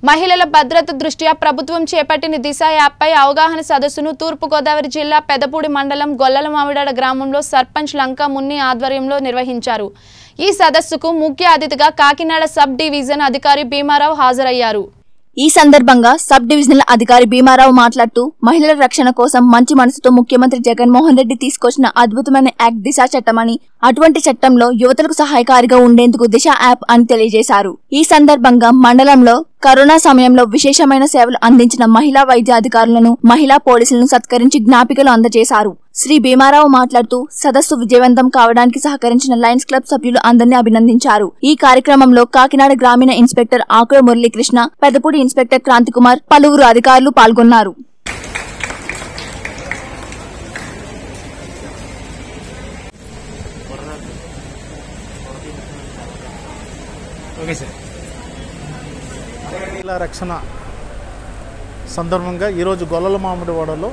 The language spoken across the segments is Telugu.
మహిళల భద్రత దృష్ట్యా ప్రభుత్వం చేపట్టిన దిశ యాప్పై అవగాహన సదస్సును తూర్పుగోదావరి జిల్లా పెదపూడి మండలం గొల్లల మామిడాడ గ్రామంలో సర్పంచ్ లంకా మున్ని ఆధ్వర్యంలో నిర్వహించారు ఈ సదస్సుకు ముఖ్య అతిథిగా కాకినాడ సబ్ డివిజన్ అధికారి భీమారావు హాజరయ్యారు ఈ సందర్భంగా సబ్ డివిజనల్ అధికారి భీమారావు మాట్లాడుతూ మహిళల రక్షణ కోసం మంచి మనసుతో ముఖ్యమంత్రి జగన్మోహన్ రెడ్డి తీసుకొచ్చిన అద్భుతమైన యాక్ట్ దిశ చట్టమని అటువంటి చట్టంలో యువతలకు సహాయకారిగా ఉండేందుకు దిశ యాప్ అని తెలియజేశారు ఈ సందర్భంగా మండలంలో కరోనా సమయంలో విశేషమైన సేవలు అందించిన మహిళా వైద్య అధికారులను మహిళా పోలీసులను సత్కరించి జ్ఞాపికలు అందజేశారు శ్రీ భీమారావు మాట్లాడుతూ సదస్సు విజయవంతం కావడానికి సహకరించిన లయన్స్ క్లబ్ సభ్యులు అందరినీ అభినందించారు ఈ కార్యక్రమంలో కాకినాడ గ్రామీణ ఇన్స్పెక్టర్ ఆకుల మురళీకృష్ణ పెదపూడి ఇన్స్పెక్టర్ క్రాంతికుమార్ పలువురు అధికారులు పాల్గొన్నారు ఓకే సార్ మహిళా రక్షణ సందర్భంగా ఈరోజు గొల్లల మామిడివాడలో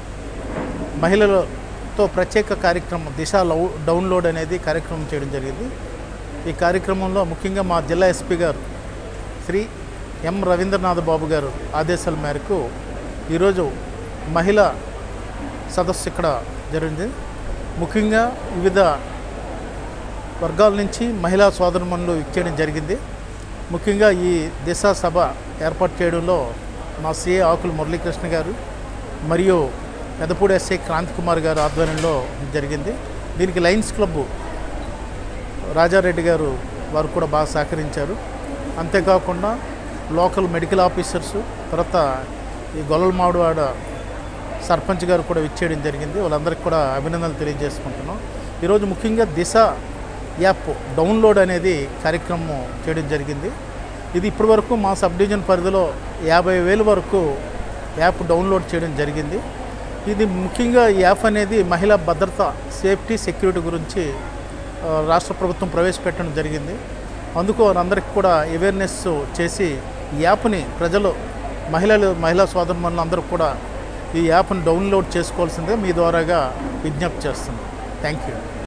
మహిళలతో ప్రత్యేక కార్యక్రమం దిశ లవ్ డౌన్లోడ్ అనేది కార్యక్రమం చేయడం జరిగింది ఈ కార్యక్రమంలో ముఖ్యంగా మా జిల్లా ఎస్పీ గారు శ్రీ ఎం రవీంద్రనాథ్ బాబు గారు ఆదేశాల మేరకు ఈరోజు మహిళా సదస్సు ఇక్కడ జరిగింది ముఖ్యంగా వివిధ వర్గాల నుంచి మహిళా సోదరుమణులు ఇచ్చేయడం జరిగింది ముఖ్యంగా ఈ దిశ సభ ఏర్పాటు చేయడంలో మా సిఏ ఆకుల మురళీకృష్ణ గారు మరియు పెదపూడి ఎస్ఐ క్రాంతి కుమార్ గారు ఆధ్వర్యంలో జరిగింది దీనికి లయన్స్ క్లబ్ రాజారెడ్డి గారు వారు కూడా బాగా సహకరించారు అంతేకాకుండా లోకల్ మెడికల్ ఆఫీసర్స్ తర్వాత ఈ గొల్లల మామిడివాడ సర్పంచ్ గారు కూడా ఇచ్చేయడం జరిగింది వాళ్ళందరికీ కూడా అభినందనలు తెలియజేసుకుంటున్నాం ఈరోజు ముఖ్యంగా దిశ యాప్ డౌన్లోడ్ అనేది కార్యక్రమం చేయడం జరిగింది ఇది ఇప్పటివరకు మా సబ్ డివిజన్ పరిధిలో యాభై వేల వరకు యాప్ డౌన్లోడ్ చేయడం జరిగింది ఇది ముఖ్యంగా ఈ యాప్ అనేది మహిళా భద్రత సేఫ్టీ సెక్యూరిటీ గురించి ఆ, రాష్ట్ర ప్రభుత్వం ప్రవేశపెట్టడం జరిగింది అందుకు వారందరికీ కూడా అవేర్నెస్ చేసి ఈ యాప్ని ప్రజలు మహిళలు మహిళా సోదరుమణులు అందరూ కూడా ఈ యాప్ని డౌన్లోడ్ చేసుకోవాల్సిందే మీ ద్వారాగా విజ్ఞప్తి చేస్తున్నాం థ్యాంక్ యూ